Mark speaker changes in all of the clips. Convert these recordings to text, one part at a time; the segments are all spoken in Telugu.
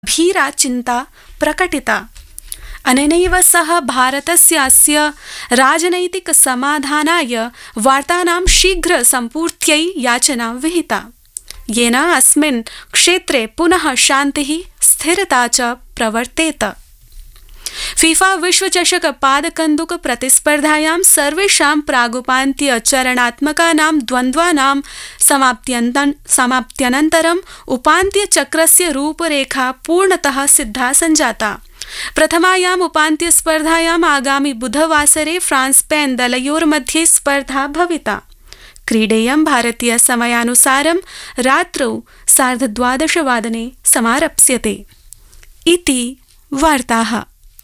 Speaker 1: गभीरा चिन्ता प्रकटिता अनेनैव सह भारतस्य अस्य राजनैतिकसमाधानाय वार्तानां शीघ्रसम्पूर्त्यै याचना विहिता येन अस्मिन् क्षेत्रे पुनः शान्तिः स्थिरता च प्रवर्तेत फीफा विश्वचषक पादकन्दुक प्रतिस्पर्धायां सर्वेषां प्रागुपान्त्य चरणात्मकानां द्वन्द्वानां समाप्त्यन्तन् समाप्त्यनन्तरम् उपान्त्यचक्रस्य रूपरेखा पूर्णतः सिद्धा सञ्जाता प्रथमायाम् उपान्त्यस्पर्धायाम् आगामि बुधवासरे फ्रांस स्पेन दलयोर्मध्ये स्पर्धा भविता क्रीडेयं भारतीय समयानुसारं रात्रौ सार्धद्वादशवादने समारप्स्यते इति वार्ताः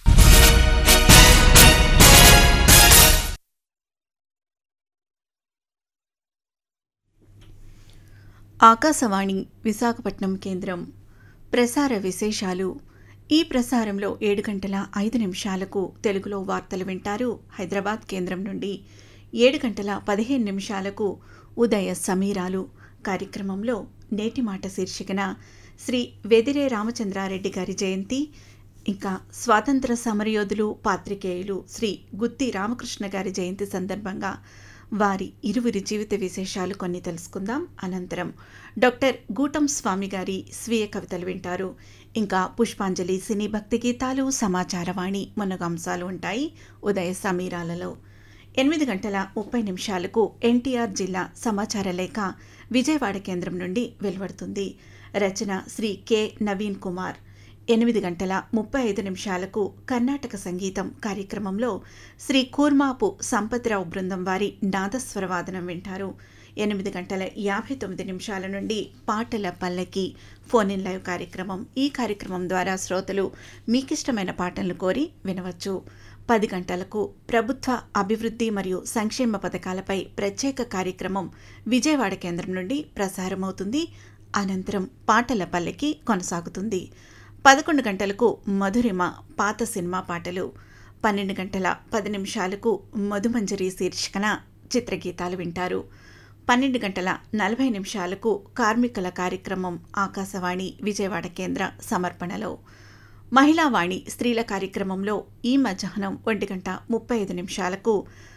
Speaker 2: ఆకాశవాణి విశాఖపట్నం కేంద్రం ప్రసార విశేషాలు ఈ ప్రసారంలో ఏడు గంటల ఐదు నిమిషాలకు తెలుగులో వార్తలు వింటారు హైదరాబాద్ కేంద్రం నుండి ఏడు గంటల పదిహేను నిమిషాలకు ఉదయ సమీరాలు కార్యక్రమంలో నేటి మాట శీర్షికన శ్రీ వెదిరే రామచంద్రారెడ్డి గారి జయంతి ఇంకా స్వాతంత్ర సమరయోధులు పాత్రికేయులు శ్రీ గుత్తి రామకృష్ణ గారి జయంతి సందర్భంగా వారి ఇరువురి జీవిత విశేషాలు కొన్ని తెలుసుకుందాం అనంతరం డాక్టర్ గూటం స్వామి గారి స్వీయ కవితలు వింటారు ఇంకా పుష్పాంజలి సినీ భక్తి గీతాలు సమాచారవాణి మొన్నగ అంశాలు ఉంటాయి ఉదయ సమీరాలలో ఎనిమిది గంటల ముప్పై నిమిషాలకు ఎన్టీఆర్ జిల్లా సమాచార లేఖ విజయవాడ కేంద్రం నుండి వెలువడుతుంది రచన శ్రీ కె నవీన్ కుమార్ ఎనిమిది గంటల ముప్పై ఐదు నిమిషాలకు కర్ణాటక సంగీతం కార్యక్రమంలో శ్రీ కూర్మాపు సంపత్రావు బృందం వారి నాదస్వరవాదనం వింటారు ఎనిమిది గంటల యాభై తొమ్మిది నిమిషాల నుండి పాటల పల్లకి ఫోన్ ఇన్ లైవ్ కార్యక్రమం ఈ కార్యక్రమం ద్వారా శ్రోతలు మీకిష్టమైన పాటలను కోరి వినవచ్చు పది గంటలకు ప్రభుత్వ అభివృద్ధి మరియు సంక్షేమ పథకాలపై ప్రత్యేక కార్యక్రమం విజయవాడ కేంద్రం నుండి ప్రసారమవుతుంది అనంతరం పాటల పల్లెకి కొనసాగుతుంది పదకొండు గంటలకు మధురిమ పాత సినిమా పాటలు పన్నెండు గంటల పది నిమిషాలకు మధుమంజరి శీర్షికన చిత్రగీతాలు వింటారు పన్నెండు గంటల నలభై నిమిషాలకు కార్మికుల కార్యక్రమం ఆకాశవాణి విజయవాడ కేంద్ర సమర్పణలో మహిళావాణి స్త్రీల కార్యక్రమంలో ఈ మధ్యాహ్నం ఒంటి గంట ముప్పై ఐదు నిమిషాలకు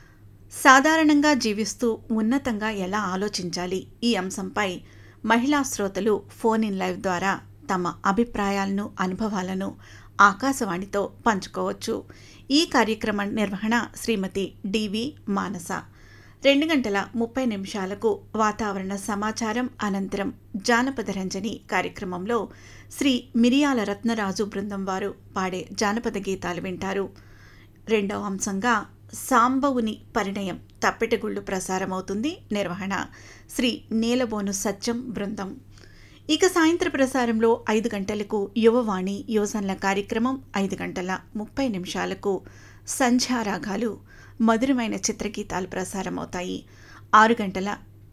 Speaker 2: సాధారణంగా జీవిస్తూ ఉన్నతంగా ఎలా ఆలోచించాలి ఈ అంశంపై మహిళా శ్రోతలు ఫోన్ ఇన్ లైవ్ ద్వారా తమ అభిప్రాయాలను అనుభవాలను ఆకాశవాణితో పంచుకోవచ్చు ఈ కార్యక్రమం నిర్వహణ శ్రీమతి డివి మానస రెండు గంటల ముప్పై నిమిషాలకు వాతావరణ సమాచారం అనంతరం జానపద రంజని కార్యక్రమంలో శ్రీ మిరియాల రత్నరాజు బృందం వారు పాడే జానపద గీతాలు వింటారు రెండవ అంశంగా సాంబవుని పరిణయం తప్పెటగుళ్ళు ప్రసారమవుతుంది నిర్వహణ శ్రీ నీలబోను సత్యం బృందం ఇక సాయంత్ర ప్రసారంలో ఐదు గంటలకు యువవాణి యువజనుల కార్యక్రమం ఐదు గంటల ముప్పై నిమిషాలకు సంధ్యారాగాలు మధురమైన చిత్రగీతాలు ప్రసారమవుతాయి ఆరు గంటల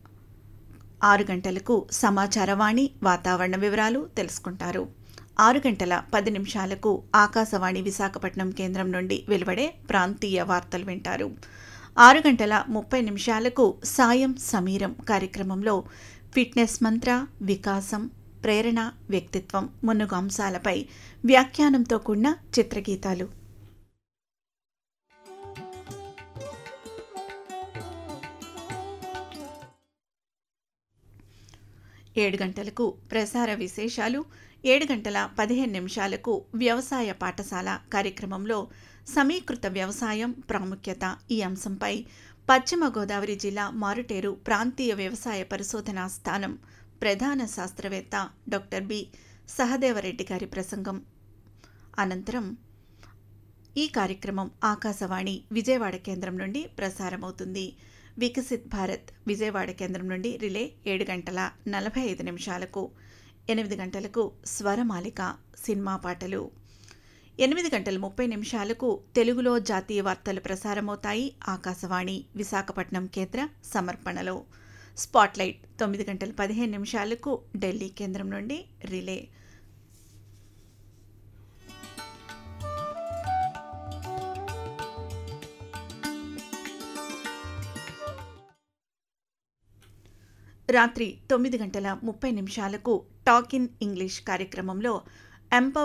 Speaker 2: ఆరు గంటలకు సమాచారవాణి వాతావరణ వివరాలు తెలుసుకుంటారు ఆరు గంటల పది నిమిషాలకు ఆకాశవాణి విశాఖపట్నం కేంద్రం నుండి వెలువడే ప్రాంతీయ వార్తలు వింటారు ఆరు గంటల ముప్పై నిమిషాలకు సాయం సమీరం కార్యక్రమంలో ఫిట్నెస్ మంత్ర వికాసం ప్రేరణ వ్యక్తిత్వం మున్నుగు అంశాలపై వ్యాఖ్యానంతో కూడిన చిత్రగీతాలు ఏడు గంటలకు ప్రసార విశేషాలు ఏడు గంటల పదిహేను నిమిషాలకు వ్యవసాయ పాఠశాల కార్యక్రమంలో సమీకృత వ్యవసాయం ప్రాముఖ్యత ఈ అంశంపై పశ్చిమ గోదావరి జిల్లా మారుటేరు ప్రాంతీయ వ్యవసాయ పరిశోధనా స్థానం ప్రధాన శాస్త్రవేత్త డాక్టర్ బి సహదేవరెడ్డి గారి ప్రసంగం అనంతరం ఈ కార్యక్రమం ఆకాశవాణి విజయవాడ కేంద్రం నుండి ప్రసారమవుతుంది వికసిత్ భారత్ విజయవాడ కేంద్రం నుండి రిలే ఏడు గంటల నలభై ఐదు నిమిషాలకు ఎనిమిది గంటలకు స్వరమాలిక సినిమా పాటలు ఎనిమిది గంటల ముప్పై నిమిషాలకు తెలుగులో జాతీయ వార్తలు ప్రసారమవుతాయి ఆకాశవాణి విశాఖపట్నం కేంద్ర సమర్పణలో స్పాట్లైట్ తొమ్మిది గంటల పదిహేను నిమిషాలకు ఢిల్లీ కేంద్రం నుండి రిలే రాత్రి తొమ్మిది గంటల ముప్పై నిమిషాలకు టాక్ ఇన్ ఇంగ్లీష్ కార్యక్రమంలో ఎంపవర్